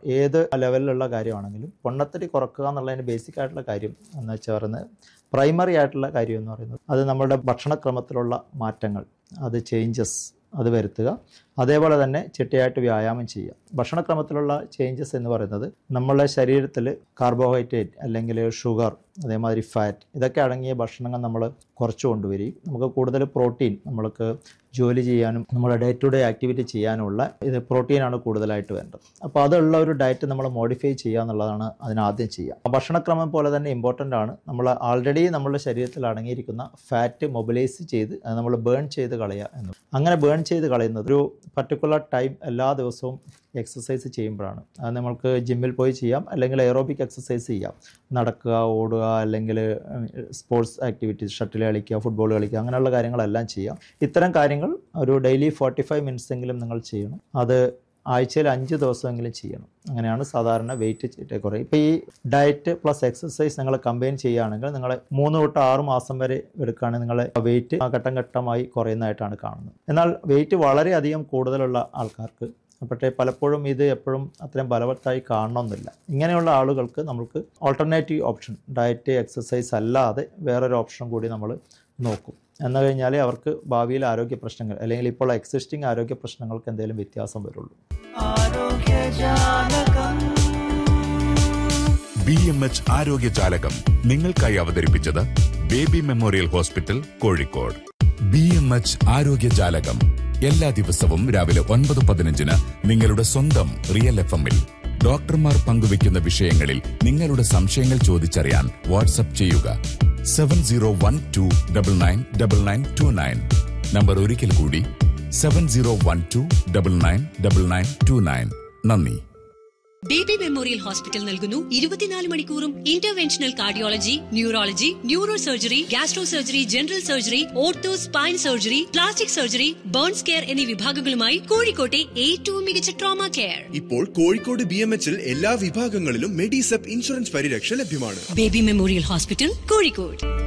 ഏത് ലെവലിലുള്ള കാര്യമാണെങ്കിലും പൊണ്ണത്തടി കുറക്കുക എന്നുള്ളതിന് ബേസിക് ആയിട്ടുള്ള കാര്യം എന്ന് വെച്ചാൽ പറയുന്നത് പ്രൈമറി ആയിട്ടുള്ള കാര്യം എന്ന് പറയുന്നത് അത് നമ്മുടെ ഭക്ഷണക്രമത്തിലുള്ള മാറ്റങ്ങൾ അത് ചേഞ്ചസ് അത് വരുത്തുക അതേപോലെ തന്നെ ചിട്ടയായിട്ട് വ്യായാമം ചെയ്യുക ഭക്ഷണക്രമത്തിലുള്ള ചേഞ്ചസ് എന്ന് പറയുന്നത് നമ്മളെ ശരീരത്തിൽ കാർബോഹൈഡ്രേറ്റ് അല്ലെങ്കിൽ ഷുഗർ അതേമാതിരി ഫാറ്റ് ഇതൊക്കെ അടങ്ങിയ ഭക്ഷണങ്ങൾ നമ്മൾ കുറച്ച് കൊണ്ടുവരികയും നമുക്ക് കൂടുതൽ പ്രോട്ടീൻ നമ്മൾക്ക് ജോലി ചെയ്യാനും നമ്മുടെ ഡേ ടു ഡേ ആക്ടിവിറ്റി ചെയ്യാനുമുള്ള ഇത് പ്രോട്ടീനാണ് കൂടുതലായിട്ട് വേണ്ടത് അപ്പോൾ അതുള്ള ഒരു ഡയറ്റ് നമ്മൾ മോഡിഫൈ ചെയ്യുക എന്നുള്ളതാണ് അതിനാദ്യം ചെയ്യുക ഭക്ഷണക്രമം പോലെ തന്നെ ഇമ്പോർട്ടൻ്റ് ആണ് നമ്മൾ ആൾറെഡി നമ്മുടെ ശരീരത്തിൽ അടങ്ങിയിരിക്കുന്ന ഫാറ്റ് മൊബിലൈസ് ചെയ്ത് അത് നമ്മൾ ബേൺ ചെയ്ത് കളയുക എന്ന് അങ്ങനെ ബേൺ ചെയ്ത് കളയുന്നത് ഒരു പർട്ടിക്കുലർ ടൈം എല്ലാ ദിവസവും എക്സസൈസ് ചെയ്യുമ്പോഴാണ് അത് നമ്മൾക്ക് ജിമ്മിൽ പോയി ചെയ്യാം അല്ലെങ്കിൽ എയറോബിക് എക്സസൈസ് ചെയ്യാം നടക്കുക ഓടുക അല്ലെങ്കിൽ സ്പോർട്സ് ആക്ടിവിറ്റീസ് ഷട്ടിൽ കളിക്കുക ഫുട്ബോൾ കളിക്കുക അങ്ങനെയുള്ള കാര്യങ്ങളെല്ലാം ചെയ്യാം ഇത്തരം കാര്യങ്ങൾ ഒരു ഡെയിലി ഫോർട്ടി ഫൈവ് മിനിറ്റ്സ് എങ്കിലും നിങ്ങൾ ചെയ്യണം അത് ആഴ്ചയിൽ അഞ്ച് ദിവസമെങ്കിലും ചെയ്യണം അങ്ങനെയാണ് സാധാരണ വെയിറ്റ് ചിട്ട കുറയും ഇപ്പോൾ ഈ ഡയറ്റ് പ്ലസ് എക്സസൈസ് നിങ്ങൾ കമ്പൈൻ ചെയ്യുകയാണെങ്കിൽ നിങ്ങൾ മൂന്ന് തൊട്ട് ആറ് മാസം വരെ എടുക്കുകയാണെങ്കിൽ നിങ്ങളെ വെയിറ്റ് ഘട്ടം ഘട്ടമായി കുറയുന്നതായിട്ടാണ് കാണുന്നത് എന്നാൽ വെയിറ്റ് വളരെയധികം കൂടുതലുള്ള ആൾക്കാർക്ക് പക്ഷേ പലപ്പോഴും ഇത് എപ്പോഴും അത്രയും ബലവത്തായി കാണണമെന്നില്ല ഇങ്ങനെയുള്ള ആളുകൾക്ക് നമുക്ക് ഓൾട്ടർനേറ്റീവ് ഓപ്ഷൻ ഡയറ്റ് എക്സസൈസ് അല്ലാതെ വേറൊരു ഓപ്ഷൻ കൂടി നമ്മൾ നോക്കും എന്ന് കഴിഞ്ഞാൽ അവർക്ക് ഭാവിയിൽ ആരോഗ്യ പ്രശ്നങ്ങൾ അല്ലെങ്കിൽ ഇപ്പോൾ എക്സിസ്റ്റിംഗ് ആരോഗ്യ പ്രശ്നങ്ങൾക്ക് എന്തെങ്കിലും വ്യത്യാസം വരുള്ളൂ ബി എം എച്ച് ആരോഗ്യ ജാലകം നിങ്ങൾക്കായി അവതരിപ്പിച്ചത് Baby Memorial hospital Kozhikode B M H ആരോഗ്യ ജാലകം എല്ലാ ദിവസവും രാവിലെ ഒൻപത് പതിനഞ്ചിന് നിങ്ങളുടെ സ്വന്തം റിയൽ എഫ് എമ്മിൽ ഡോക്ടർമാർ പങ്കുവയ്ക്കുന്ന വിഷയങ്ങളിൽ നിങ്ങളുടെ സംശയങ്ങൾ ചോദിച്ചറിയാൻ വാട്സപ്പ് ചെയ്യുക seven zero one two double nine double nine two nine number ഒരിക്കൽ കൂടി seven zero one two double nine double nine two nine നന്ദി ബേബി മെമ്മോറിയൽ ഹോസ്പിറ്റൽ നൽകുന്നു ഇരുപത്തിനാല് മണിക്കൂറും interventional cardiology neurology neuro surgery gastro surgery general surgery ortho spine surgery plastic surgery burns care എന്നീ വിഭാഗങ്ങളുമായി കോഴിക്കോട്ടെ ഏറ്റവും മികച്ച ട്രോമ കെയർ ഇപ്പോൾ കോഴിക്കോട് ബി എം എച്ചിൽ എല്ലാ വിഭാഗങ്ങളിലും മെഡിസെപ്പ് ഇൻഷുറൻസ് പരിരക്ഷ ലഭ്യമാണ് ബേബി മെമ്മോറിയൽ ഹോസ്പിറ്റൽ കോഴിക്കോട്